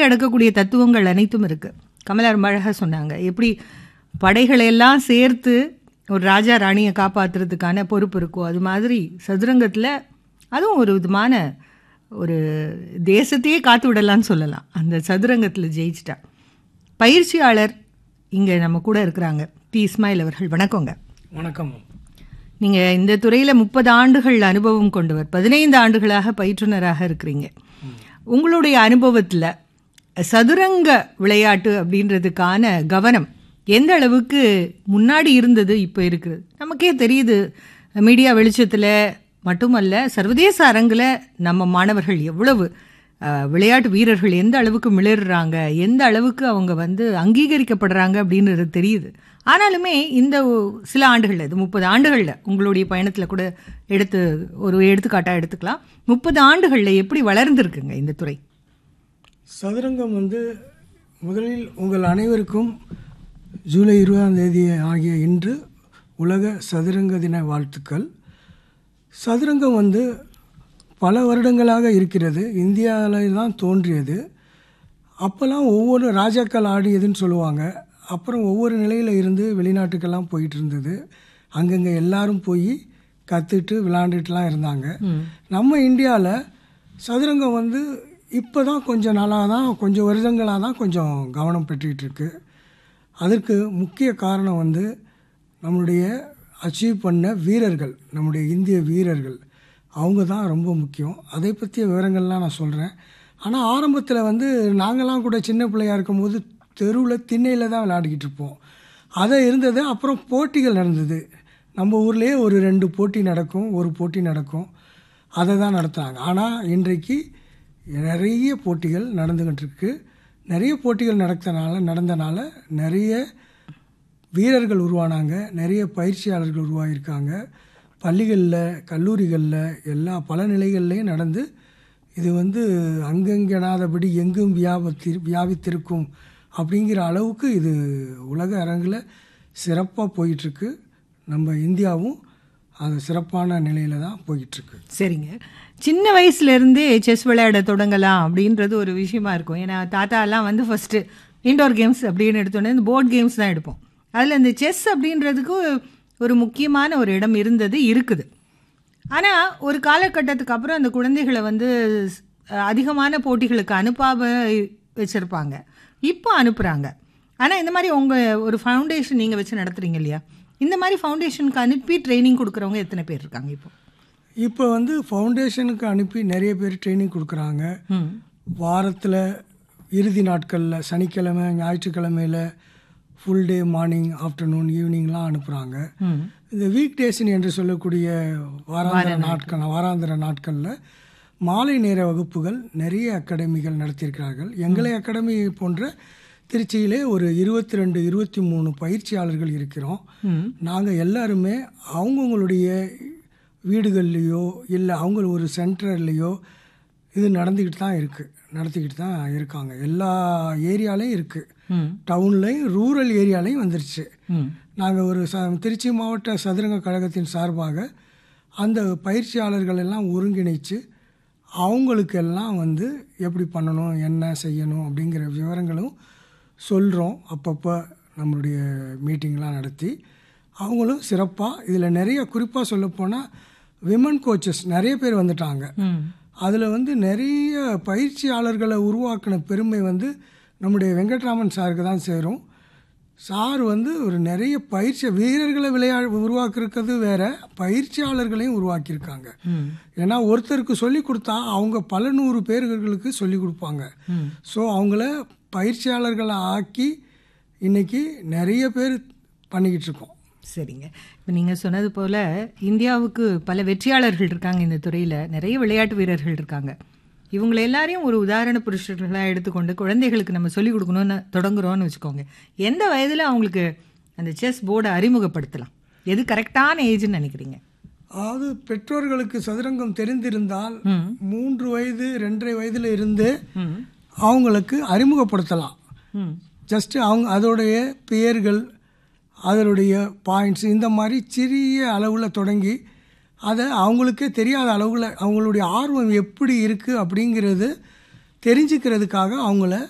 அடக்கக்கூடிய தத்துவங்கள் அனைத்தும் இருக்குது கமலா ரொம்ப அழகாக சொன்னாங்க எப்படி படைகளை எல்லாம் சேர்த்து ஒரு ராஜா ராணியை காப்பாற்றுறதுக்கான பொறுப்பு இருக்கோ அது மாதிரி சதுரங்கத்தில் அதுவும் ஒரு விதமான ஒரு தேசத்தையே காத்து விடலான்னு சொல்லலாம் அந்த சதுரங்கத்தில் ஜெயிச்சிட்டா பயிற்சியாளர் இங்கே நம்ம கூட இருக்கிறாங்க பி இஸ்மாயில் அவர்கள் வணக்கங்க வணக்கம் நீங்கள் இந்த துறையில் முப்பது ஆண்டுகள் அனுபவம் கொண்டவர் பதினைந்து ஆண்டுகளாக பயிற்றுனராக இருக்கிறீங்க உங்களுடைய அனுபவத்தில் சதுரங்க விளையாட்டு அப்படின்றதுக்கான கவனம் எந்த அளவுக்கு முன்னாடி இருந்தது இப்போ இருக்குது நமக்கே தெரியுது மீடியா வெளிச்சத்தில் மட்டுமல்ல சர்வதேச அரங்கில் நம்ம மாணவர்கள் எவ்வளவு அஹ், விளையாட்டு வீரர்கள் எந்த அளவுக்கு மிளறுறாங்க எந்த அளவுக்கு அவங்க வந்து அங்கீகரிக்கப்படுறாங்க அப்படின்றது தெரியுது ஆனாலுமே இந்த ஒ- சில ஆண்டுகளில் இது முப்பது ஆண்டுகளில் உங்களுடைய பயணத்தில் கூட எடுத்து ஒரு எடுத்துக்காட்டாக எடுத்துக்கலாம் முப்பது ஆண்டுகளில் எப்படி வளர்ந்துருக்குங்க இந்த துறை சதுரங்கம் வந்து முதலில் உங்கள் அனைவருக்கும் ஜூலை இருபதாம் தேதி ஆகிய இன்று உலக சதுரங்க தின வாழ்த்துக்கள் சதுரங்கம் வந்து பல வருடங்களாக இருக்கிறது இந்தியாவில் தான் தோன்றியது அப்போல்லாம் ஒவ்வொரு ராஜாக்கள் ஆடியதுன்னு சொல்லுவாங்க அப்புறம் ஒவ்வொரு நிலையில் இருந்து வெளிநாட்டுக்கெல்லாம் போயிட்டு இருந்தது அங்கங்கே எல்லாரும் போய் கற்றுட்டு விளாண்டுட்டுலாம் இருந்தாங்க நம்ம இந்தியாவில் சதுரங்கம் வந்து இப்போ தான் கொஞ்சம் நாளாக தான் கொஞ்சம் வருடங்களாக தான் கொஞ்சம் கவனம் பெற்றுக்கிட்டு இருக்கு அதற்கு முக்கிய காரணம் வந்து நம்மளுடைய அச்சீவ் பண்ண வீரர்கள் நம்முடைய இந்திய வீரர்கள் அவங்க தான் ரொம்ப முக்கியம் அதை பற்றிய விவரங்கள்லாம் நான் சொல்கிறேன் ஆனால் ஆரம்பத்தில் வந்து நாங்களாம் கூட சின்ன பிள்ளையா இருக்கும்போது தெருவில் திண்ணையில் தான் விளையாடிக்கிட்டு இருப்போம் அதை இருந்தது அப்புறம் போட்டிகள் நடந்தது நம்ம ஊர்லேயே ஒரு ரெண்டு போட்டி நடக்கும் ஒரு போட்டி நடக்கும் அதை தான் நடத்துனாங்க ஆனால் இன்றைக்கு நிறைய போட்டிகள் நடந்துக்கிட்டு இருக்கு நிறைய போட்டிகள் நடத்தனால நடந்தனால நிறைய வீரர்கள் உருவானாங்க நிறைய பயிற்சியாளர்கள் உருவாகியிருக்காங்க பள்ளிகளில் கல்லூரிகளில் எல்லா பல நிலைகள்லையும் நடந்து இது வந்து அங்கங்கெனாதபடி எங்கும் வியாபத்தி வியாபித்திருக்கும் அப்படிங்கிற அளவுக்கு இது உலக அரங்கில் சிறப்பாக போயிட்டுருக்கு நம்ம இந்தியாவும் அது சிறப்பான நிலையில் தான் போயிட்டுருக்கு சரிங்க சின்ன வயசுல இருந்தே செஸ் விளையாட தொடங்கலாம் அப்படின்றது ஒரு விஷயமா இருக்கும் ஏன்னா தாத்தாலாம் வந்து ஃபர்ஸ்ட் இன்டோர் கேம்ஸ் அப்படின்னு எடுத்தோன்னே இந்த போர்ட் கேம்ஸ் தான் எடுப்போம் அதில் இந்த செஸ் அப்படின்றதுக்கு ஒரு முக்கியமான ஒரு இடம் இருந்தது இருக்குது ஆனால் ஒரு காலகட்டத்துக்கு அப்புறம் அந்த குழந்தைகளை வந்து அஹ், அதிகமான போட்டிகளுக்கு அனுப்பாம வச்சுருப்பாங்க இப்போ அனுப்புகிறாங்க ஆனால் இந்த மாதிரி உங்கள் ஒரு ஃபவுண்டேஷன் நீங்கள் வச்சு நடத்துகிறீங்க இல்லையா இந்த மாதிரி ஃபவுண்டேஷனுக்கு அனுப்பி ட்ரைனிங் கொடுக்குறவங்க எத்தனை பேர் இருக்காங்க இப்போ இப்போ வந்து ஃபவுண்டேஷனுக்கு அனுப்பி நிறைய பேர் ட்ரைனிங் கொடுக்குறாங்க ம் வாரத்தில் இறுதி நாட்களில் சனிக்கிழமை ஞாயிற்றுக்கிழமையில் ஃபுல் டே மார்னிங் ஆஃப்டர்நூன் ஈவினிங்லாம் அனுப்புகிறாங்க ம் இந்த வீக் டேஸ்னு என்று சொல்லக்கூடிய வாராந்திர நாட்கள் வாராந்திர நாட்களில் மாலை நேர வகுப்புகள் நிறைய அகாடமிகள் நடத்தியிருக்கிறார்கள் எங்களை அகாடமி போன்ற திருச்சியிலே ஒரு இருபத்தி ரெண்டு இருபத்தி மூணு பயிற்சியாளர்கள் இருக்கிறோம் ம் நாங்கள் எல்லாருமே அவங்கவுங்களுடைய வீடுகள்லேயோ இல்லை அவங்க ஒரு சென்டர்லேயோ இது நடந்துக்கிட்டு தான் இருக்குது நடத்திக்கிட்டு தான் இருக்காங்க எல்லா ஏரியாலையும் இருக்குது ம் டவுன்லேயும் ரூரல் ஏரியாலையும் வந்துருச்சு ம் நாங்கள் ஒரு ச திருச்சி மாவட்ட சதுரங்க கழகத்தின் சார்பாக அந்த பயிற்சியாளர்கள் எல்லாம் ஒருங்கிணைச்சு அவங்களுக்கெல்லாம் வந்து எப்படி பண்ணணும் என்ன செய்யணும் அப்படிங்கிற விவரங்களும் சொல்கிறோம் அப்பப்போ நம்மளுடைய மீட்டிங்லாம் நடத்தி அவங்களும் சிறப்பாக இதில் நிறைய குறிப்பாக சொல்லப்போனால் விமன் கோச்சஸ் நிறைய பேர் வந்துட்டாங்க ம் அதில் வந்து நிறைய பயிற்சியாளர்களை உருவாக்கின பெருமை வந்து நம்முடைய வெங்கட்ராமன் சாருக்கு தான் சேரும் சார் வந்து ஒரு நிறைய பயிற்சி வீரர்களை விளையா உருவாக்கியிருக்கிறது வேற பயிற்சியாளர்களையும் உருவாக்கியிருக்காங்க ம் ஏன்னா ஒருத்தருக்கு சொல்லி கொடுத்தா அவங்க பல நூறு பேர்களுக்கு சொல்லி கொடுப்பாங்க ம் ஸோ அவங்கள பயிற்சியாளர்களை ஆக்கி இன்னைக்கு நிறைய பேர் பண்ணிக்கிட்டு இருக்கோம் சரிங்க இப்போ நீங்கள் சொன்னது போல் இந்தியாவுக்கு பல வெற்றியாளர்கள் இருக்காங்க இந்த துறையில் நிறைய விளையாட்டு வீரர்கள் இருக்காங்க இவங்களை எல்லாரையும் ஒரு உதாரண புருஷர்களாக எடுத்துக்கொண்டு குழந்தைகளுக்கு நம்ம சொல்லிக் கொடுக்கணும்னு தொடங்குறோம்னு வச்சுக்கோங்க எந்த வயதில் அவங்களுக்கு அந்த செஸ் போர்டை அறிமுகப்படுத்தலாம் எது கரெக்டான ஏஜ்னு நினைக்கிறீங்க அதாவது பெற்றோர்களுக்கு சதுரங்கம் தெரிந்திருந்தால் ம் மூன்று வயது ரெண்டரை வயதுல இருந்து ம் அவங்களுக்கு அறிமுகப்படுத்தலாம் ம் ஜஸ்ட் அவங்க அதோடைய பெயர்கள் அதனுடைய பாயிண்ட்ஸ் இந்த மாதிரி சிறிய அளவில் தொடங்கி அதை அவங்களுக்கே தெரியாத அளவில் அவங்களுடைய ஆர்வம் எப்படி இருக்குது அப்படிங்கிறது தெரிஞ்சுக்கிறதுக்காக அவங்கள